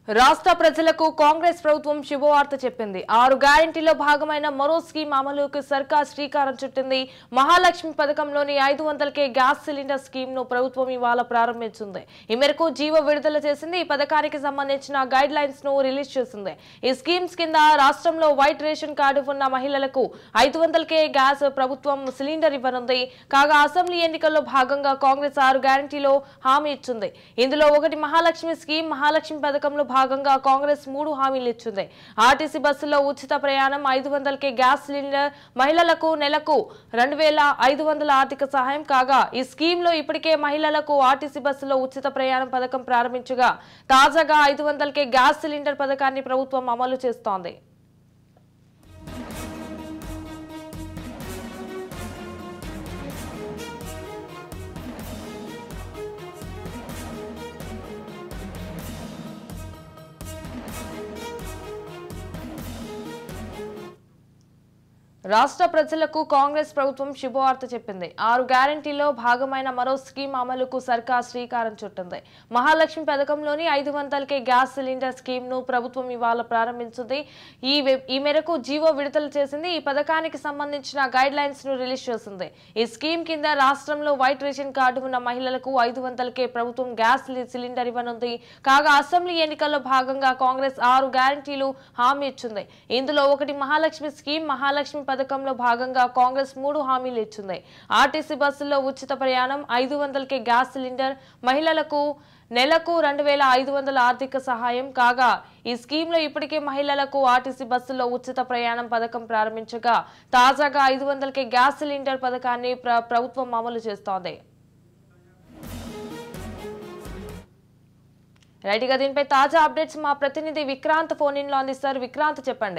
రాష్ట్ర ప్రజలకు కాంగ్రెస్ ప్రభుత్వం శుభవార్త చెప్పింది ఆరు గ్యారంటీలో భాగమైన మరో స్కీమ్ అమలుకు సర్కార్ శ్రీకారం చుట్టింది మహాలక్ష్మి పథకంలోని ఐదు వందలకే గ్యాస్ సిలిండర్ స్కీమ్ ను ప్రభుత్వం ఇవాళ ప్రారంభించింది ఈ మేరకు జీవో విడుదల చేసింది ఈ పథకానికి సంబంధించిన గైడ్ లైన్స్ ను రిలీజ్ చేసింది ఈ స్కీమ్స్ కింద రాష్ట్రంలో వైట్ రేషన్ కార్డు ఉన్న మహిళలకు ఐదు వందలకే గ్యాస్ ప్రభుత్వం సిలిండర్ ఇవ్వనుంది కాగా అసెంబ్లీ ఎన్నికల్లో భాగంగా కాంగ్రెస్ ఆరు గ్యారంటీలో హామీ ఇచ్చింది ఇందులో ఒకటి మహాలక్ష్మి స్కీమ్ మహాలక్ష్మి పథకంలో భాగంగా కాంగ్రెస్ మూడు హామీలు ఇచ్చింది ఆర్టీసీ బస్సుల్లో ఉచిత ప్రయాణం ఐదు వందలకే గ్యాస్ సిలిండర్ మహిళలకు నెలకు రెండు వేల ఐదు వందల ఆర్థిక సహాయం కాగా ఈ స్కీమ్ లో ఇప్పటికే మహిళలకు ఆర్టీసీ బస్సులో ఉచిత ప్రయాణం పథకం ప్రారంభించగా తాజాగా ఐదు వందలకే గ్యాస్ సిలిండర్ పథకాన్ని ప్రభుత్వం అమలు చేస్తోంది రాష్ట్ర ప్రజలకు కాంగ్రెస్ ప్రభుత్వం శుభవార్త చెప్పింది ఆరు గ్యారంటీలో భాగమైన మరో స్కీమ్ అమలుకు సర్కార్ శ్రీకారం చుట్టింది మహాలక్ష్మి పథకంలోని ఐదు వందలకే గ్యాస్ సిలిండర్ స్కీమ్ ను ప్రభుత్వం ఇవాళ ప్రారంభించింది ఈ వె- ఈ మేరకు జీవో విడుదల చేసింది ఈ పథకానికి సంబంధించిన గైడ్ లైన్స్ ను రిలీజ్ చేసింది ఈ స్కీమ్ కింద రాష్ట్రంలో వైట్ రేషన్ కార్డు ఉన్న మహిళలకు ఐదు వందలకే ప్రభుత్వం గ్యాస్ లి- సిలిండర్ ఇవ్వనుంది కాగా అసెంబ్లీ ఎన్నికల్లో భాగంగా కాంగ్రెస్ ఆరు గ్యారంటీలు హామీ ఇచ్చింది ఇందులో ఒకటి మహాలక్ష్మి స్కీమ్ మహాలక్ష్మి పథకంలో భాగంగా కాంగ్రెస్ మూడు హామీలు ఇచ్చింది ఆర్టీసీ బస్సుల్లో ఉచిత ప్రయాణం ఐదు వందలకే గ్యాస్ సిలిండర్ మహిళలకు నెలకు రెండు వేల ఐదు వందల ఆర్థిక సహాయం కాగా ఈ స్కీమ్లో ఇప్పటికే మహిళలకు ఆర్టీసీ బస్సుల్లో ఉచిత ప్రయాణం పథకం ప్రారంభించగా తాజాగా ఐదు వందలకే గ్యాస్ సిలిండర్ పథకాన్ని ప్ర- ప్రభుత్వం అమలు చేస్తోంది రైట్ గా దీనిపై తాజా అప్డేట్స్ మా ప్రతినిధి విక్రాంత్ ఫోన్ ఇన్ లో అందిస్తారు విక్రాంత్ చెప్పండి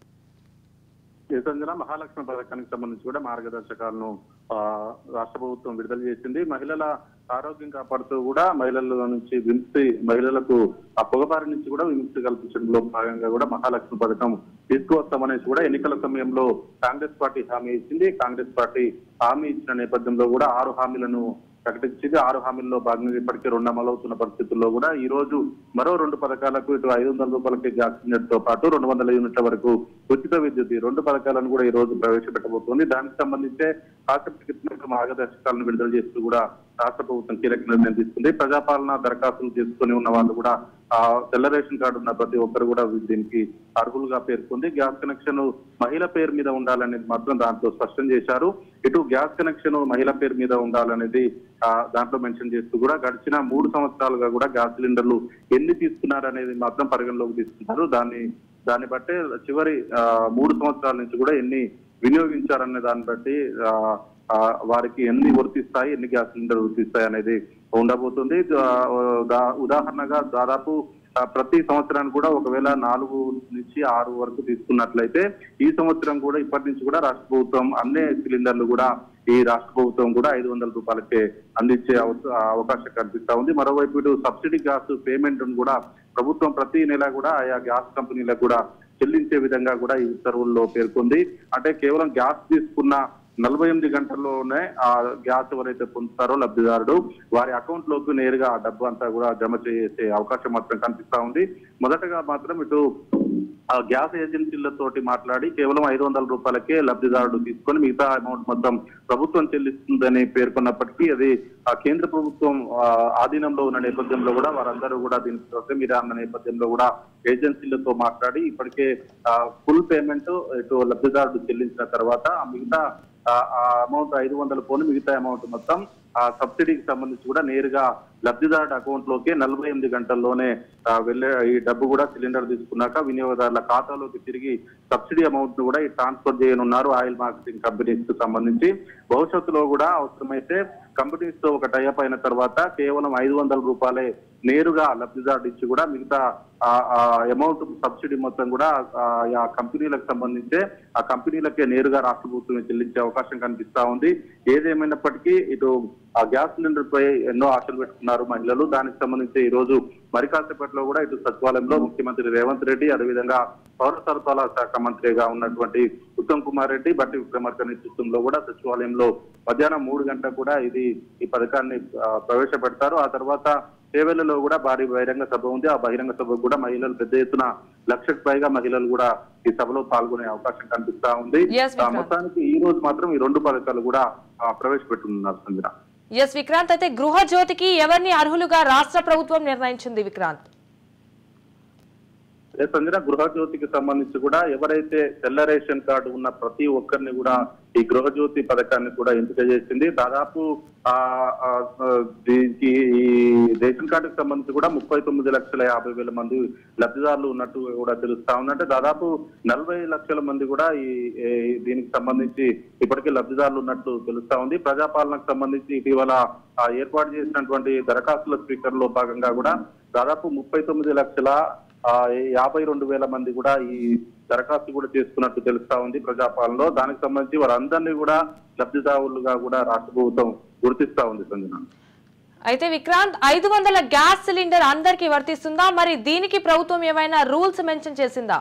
ఈ సంజన మహాలక్ష్మి పథకానికి సంబంధించి కూడా మార్గదర్శకాలను ఆ, రాష్ట్ర ప్రభుత్వం విడుదల చేసింది మహిళల ఆరోగ్యం కాపాడుతూ కూడా మహిళల నుంచి విముక్తి మహిళలకు ఆ పొగబారి నుంచి కూడా విముక్తి కల్పించడంలో భాగంగా కూడా మహాలక్ష్మి పథకం తీసుకువస్తామనేసి కూడా ఎన్నికల సమయంలో కాంగ్రెస్ పార్టీ హామీ ఇచ్చింది కాంగ్రెస్ పార్టీ హామీ ఇచ్చిన నేపథ్యంలో కూడా ఆరు హామీలను ప్రకటించింది ఆరు హామీల్లో భాగంగా ఇప్పటికే రెండు అమలవుతున్న పరిస్థితుల్లో కూడా ఈ రోజు మరో రెండు పథకాలకు ఇటు ఐదు వందల రూపాయలకి గ్యాస్ సిలిండర్ తో పాటు రెండు వందల యూనిట్ల వరకు ఉచిత విద్యుత్ ఈ రెండు పథకాలను కూడా ఈ రోజు ప్రవేశపెట్టబోతోంది దానికి సంబంధించే ఆసక్తికరమైన మార్గదర్శకాలను విడుదల చేస్తూ కూడా రాష్ట్ర ప్రభుత్వం కీలక నిర్ణయం తీసుకుంది ప్రజాపాలన దరఖాస్తులు చేసుకుని ఉన్న వాళ్ళు కూడా ఆ తెల్ల రేషన్ కార్డు ఉన్న ప్రతి ఒక్కరు కూడా దీనికి అర్హులుగా పేర్కొంది గ్యాస్ కనెక్షన్ మహిళ పేరు మీద ఉండాలనేది మాత్రం దాంట్లో స్పష్టం చేశారు ఇటు గ్యాస్ కనెక్షన్ మహిళ పేరు మీద ఉండాలనేది ఆ దాంట్లో మెన్షన్ చేస్తూ కూడా గడిచిన మూడు సంవత్సరాలుగా కూడా గ్యాస్ సిలిండర్లు ఎన్ని తీసుకున్నారు అనేది మాత్రం పరిగణలోకి తీసుకుంటారు దాన్ని దాన్ని బట్టే చివరి ఆ, మూడు సంవత్సరాల నుంచి కూడా ఎన్ని వినియోగించారనే దాన్ని బట్టి ఆ, ఆ, వారికి ఎన్ని వర్తిస్తాయి ఎన్ని గ్యాస్ సిలిండర్ వర్తిస్తాయి అనేది ఉండబోతుంది ఆ, దా- ఉదాహరణగా దాదాపు ఆ, ప్రతి సంవత్సరానికి కూడా ఒకవేళ నాలుగు నుంచి ఆరు వరకు తీసుకున్నట్లయితే ఈ సంవత్సరం కూడా ఇప్పటి నుంచి కూడా రాష్ట్ర ప్రభుత్వం అన్ని సిలిండర్లు కూడా ఈ రాష్ట్ర ప్రభుత్వం కూడా ఐదు వందల రూపాయలకే అందించే అవ- ఆ, అవకాశం కనిపిస్తా ఉంది మరోవైపు ఇటు సబ్సిడీ గ్యాస్ పేమెంట్ కూడా ప్రభుత్వం ప్రతి నెల కూడా ఆయా గ్యాస్ కంపెనీలకు కూడా చెల్లించే విధంగా కూడా ఈ ఉత్తర్వుల్లో పేర్కొంది అంటే కేవలం గ్యాస్ తీసుకున్న నలభై ఎనిమిది గంటల్లోనే ఆ గ్యాస్ ఎవరైతే పొందుతారో లబ్ధిదారుడు వారి అకౌంట్ లోకి నేరుగా ఆ డబ్బు అంతా కూడా జమ చేసే అవకాశం మాత్రం కనిపిస్తా ఉంది మొదటగా మాత్రం ఇటు ఆ గ్యాస్ ఏజెన్సీలతోటి మాట్లాడి కేవలం ఐదు వందల రూపాయలకే లబ్ధిదారుడు తీసుకొని మిగతా అమౌంట్ మొత్తం ప్రభుత్వం చెల్లిస్తుందని పేర్కొన్నప్పటికీ అది ఆ కేంద్ర ప్రభుత్వం ఆ, ఆధీనంలో ఉన్న నేపథ్యంలో కూడా వారందరూ కూడా దీనికి సొసమిరా అన్న నేపథ్యంలో కూడా ఏజెన్సీలతో మాట్లాడి ఇప్పటికే ఫుల్ పేమెంట్ ఇటు లబ్ధిదారుడు చెల్లించిన తర్వాత ఆ మిగతా ఆ అమౌంట్ ఐదు వందల పోను మిగతా అమౌంట్ మొత్తం ఆ సబ్సిడీకి సంబంధించి కూడా నేరుగా లబ్ధిదారుడి అకౌంట్ లోకి నలభై ఎనిమిది గంటల్లోనే ఆ, వెళ్ళే ఈ డబ్బు కూడా సిలిండర్ తీసుకున్నాక వినియోగదారుల ఖాతాలోకి తిరిగి సబ్సిడీ అమౌంట్ ను కూడా ఈ ట్రాన్స్ఫర్ చేయనున్నారు ఆయిల్ మార్కెటింగ్ కంపెనీస్ కు సంబంధించి భవిష్యత్తులో కూడా అవసరమైతే కంపెనీస్ తో ఒక టైఅప్ అయిన తర్వాత కేవలం ఐదు వందల రూపాయలే నేరుగా లబ్ధిదారుడు ఇచ్చి కూడా మిగతా ఆ అమౌంట్ సబ్సిడీ మొత్తం కూడా ఆ, ఆ కంపెనీలకు సంబంధించే ఆ కంపెనీలకే నేరుగా రాష్ట్ర ప్రభుత్వం చెల్లించే అవకాశం కనిపిస్తా ఉంది ఏదేమైనప్పటికీ ఇటు ఆ గ్యాస్ సిలిండర్ పై ఎన్నో ఆశలు పెట్టుకున్నారు మహిళలు దానికి సంబంధించి ఈ రోజు మరి కాసేపట్లో కూడా ఇటు సచివాలయంలో ముఖ్యమంత్రి రేవంత్ రెడ్డి అదేవిధంగా పౌర సరఫరాల శాఖ మంత్రిగా ఉన్నటువంటి ఉత్తమ్ కుమార్ రెడ్డి బట్టి విక్రమార్క నేతృత్వంలో కూడా సచివాలయంలో మధ్యాహ్నం మూడు గంటలకు కూడా ఇది ఈ పథకాన్ని ఆ, ప్రవేశపెడతారు ఆ తర్వాత చేవెళ్లలో కూడా భారీ బహిరంగ సభ ఉంది ఆ బహిరంగ సభకు కూడా మహిళలు పెద్ద ఎత్తున లక్షకు పైగా మహిళలు కూడా ఈ సభలో పాల్గొనే అవకాశం కనిపిస్తా ఉంది Yes, ఆ, Vikrant. మొత్తానికి ఈ రోజు మాత్రం ఈ రెండు పథకాలు కూడా ఆ, ప్రవేశపెట్టున్నారు సంజన ఎస్ విక్రాంత్ అయితే గృహ జ్యోతికి ఎవరిని అర్హులుగా రాష్ట్ర ప్రభుత్వం నిర్ణయించింది విక్రాంత్ ఏ సంజన గృహజ్యోతికి సంబంధించి కూడా ఎవరైతే తెల్ల రేషన్ కార్డు ఉన్న ప్రతి ఒక్కరిని కూడా ఈ గృహజ్యోతి పథకాన్ని కూడా ఎంపిక చేసింది దాదాపు ఆ ఆ, ఆ, దీనికి ఈ రేషన్ కార్డుకి సంబంధించి కూడా ముప్పై తొమ్మిది లక్షల యాభై వేల మంది లబ్ధిదారులు ఉన్నట్టు కూడా తెలుస్తా ఉందంటే దాదాపు నలభై లక్షల మంది కూడా ఈ ఈ దీనికి సంబంధించి ఇప్పటికే లబ్ధిదారులు ఉన్నట్టు తెలుస్తా ఉంది ప్రజాపాలనకు సంబంధించి ఇటీవల ఆ, ఏర్పాటు చేసినటువంటి దరఖాస్తుల స్పీకర్ లో భాగంగా కూడా దాదాపు ముప్పై తొమ్మిది లక్షల ఆ, యాభై రెండు వేల మంది కూడా ఈ దరఖాస్తు కూడా చేసుకున్నట్టు తెలుస్తా ఉంది ప్రజాపాలనలో దానికి సంబంధించి వారందరినీ కూడా లబ్ధిదారులుగా కూడా రాష్ట్ర ప్రభుత్వం గుర్తిస్తా ఉంది సంజన అయితే విక్రాంత్ ఐదు వందల గ్యాస్ సిలిండర్ అందరికీ వర్తిస్తుందా మరి దీనికి ప్రభుత్వం ఏమైనా రూల్స్ మెన్షన్ చేసిందా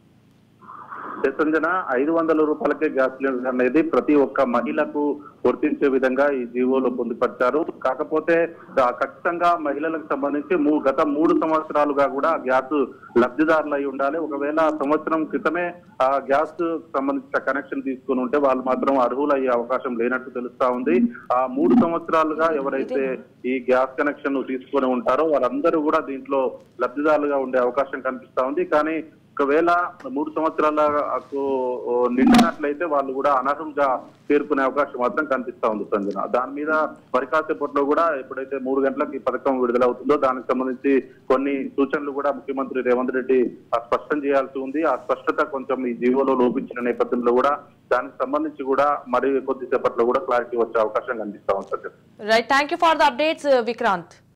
సంజన ఐదు వందల రూపాయలకే గ్యాస్ సిలిండర్ అనేది ప్రతి ఒక్క మహిళకు వర్తించే విధంగా ఈ జీవోలో పొందుపరిచారు కాకపోతే ఆ, ఖచ్చితంగా మహిళలకు సంబంధించి మూ- గత మూడు సంవత్సరాలుగా కూడా గ్యాస్ లబ్ధిదారులు అయి ఉండాలి ఒకవేళ సంవత్సరం క్రితమే ఆ గ్యాస్ సంబంధించిన కనెక్షన్ తీసుకుని ఉంటే వాళ్ళు మాత్రం అర్హులు అయ్యే అవకాశం లేనట్టు తెలుస్తా ఉంది ఆ మూడు సంవత్సరాలుగా ఎవరైతే ఈ గ్యాస్ కనెక్షన్ తీసుకొని ఉంటారో వాళ్ళందరూ కూడా దీంట్లో లబ్ధిదారులుగా ఉండే అవకాశం కనిపిస్తా ఉంది కానీ ఒకవేళ మూడు సంవత్సరాలకు నిండినట్లయితే వాళ్ళు కూడా అనర్హులుగా పేర్కొనే అవకాశం మాత్రం కనిపిస్తా ఉంది సంజన దాని మీద మరి కాసేపట్లో కూడా ఎప్పుడైతే మూడు గంటలకు ఈ పథకం విడుదలవుతుందో దానికి సంబంధించి కొన్ని సూచనలు కూడా ముఖ్యమంత్రి రేవంత్ రెడ్డి ఆ స్పష్టం చేయాల్సి ఉంది ఆ స్పష్టత కొంచెం ఈ జీవోలో లోపించిన నేపథ్యంలో కూడా దానికి సంబంధించి కూడా మరి కొద్దిసేపట్లో కూడా క్లారిటీ వచ్చే అవకాశం కనిపిస్తా ఉంది Sanjana right thank you for the updates Vikrant